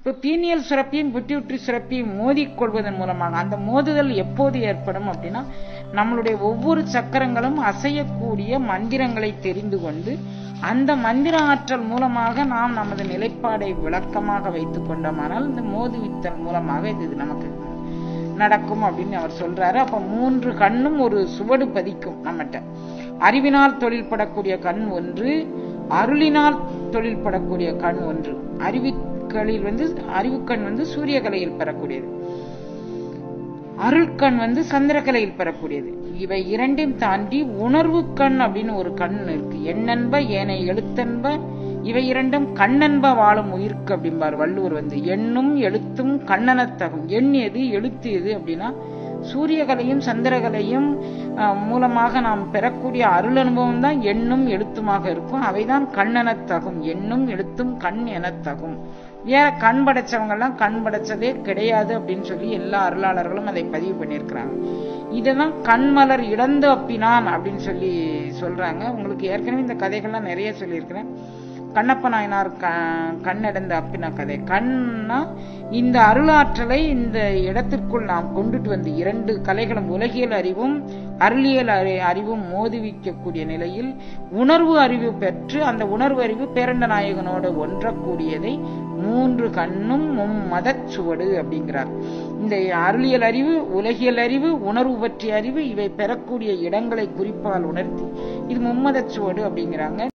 இப்போ pineal சுரப்பியும் pituitary சுரப்பியும் மோதிக்கொள்வதன் மூலமாக அந்த மோதுதல் எப்போது ஏற்படும் அப்படின்னா நம்மளுடைய ஒவ்வொரு சக்கரங்களும் அசையக்கூடிய மந்திரங்களை தெரிந்து கொண்டு அந்த மந்திர ஆற்றல் மூலமாக நாம் நமது நிலைப்பாடை விளக்கமாக வைத்துக் கொண்டோமானால் இந்த மோதுவித்தல் மூலமாக இது நமக்கு நடக்கும் அப்படின்னு அவர் சொல்றாரு அப்ப மூன்று கண்ணும் ஒரு சுவடு பதிக்கும் நம்மகிட்ட அறிவினால் தொழில்படக்கூடிய கண் ஒன்று அருளினால் தொழில்படக்கூடிய கண் ஒன்று அறிவுக்களில் வந்து அறிவுக்கண் வந்து சூரியகலையில் பெறக்கூடியது அருள்கண் வந்து சந்திரகலையில் பெறக்கூடியது இவை இரண்டையும் தாண்டி உணர்வு கண் அப்படின்னு ஒரு கண் இருக்கு எண்ணென்ப ஏனை எழுத்தென்ப இவை இரண்டும் கண்ணென்ப வாழும் உயிர்க்கு அப்படிம்பார் வள்ளுவர் வந்து எண்ணும் எழுத்தும் கண்ணனத்தகும் எண் எது எழுத்து எது அப்படின்னா சூரியகலையும் சந்திரகலையும் அஹ், மூலமாக நாம் பெறக்கூடிய அருள் அனுபவம் தான் எண்ணும் எழுத்துமாக இருக்கும் அவைதான் கண்ணெனத்தகும் எண்ணும் எழுத்தும் கண் எனத்தகும் வேற கண் படைச்சவங்கெல்லாம் கண் படைச்சதே கிடையாது அப்படின்னு சொல்லி எல்லா அருளாளர்களும் அதை பதிவு பண்ணியிருக்கிறாங்க இதெல்லாம் கண்மலர் இழந்து அப்பினான் அப்படின்னு சொல்லி சொல்றாங்க உங்களுக்கு ஏற்கனவே இந்த கதைகள்லாம் நிறைய சொல்லியிருக்கிறேன் கண்ணப்ப நாயனார் க கண்ணெடுந்த அப்பின கதை கண்ணா இந்த அருளாற்றலை இந்த இடத்திற்குள் நாம் கொண்டுட்டு வந்து இரண்டு கலைகளும் உலகியல் அறிவும் அருளியல் அறி- அறிவும் மோதுவிக்கக்கூடிய நிலையில் உணர்வு அறிவு பெற்று அந்த உணர்வு அறிவு பேரண்ட நாயகனோடு ஒன்றக்கூடியதை மூன்று கண்ணும் மும் மதச்சுவடு அப்படிங்கிறார் இந்த அருளியல் அறிவு உலகியல் அறிவு உணர்வு பற்றிய அறிவு இவை பெறக்கூடிய இடங்களை குறிப்பால் உணர்த்தி இது மும்மதச்சுவடு அப்படிங்கிறாங்க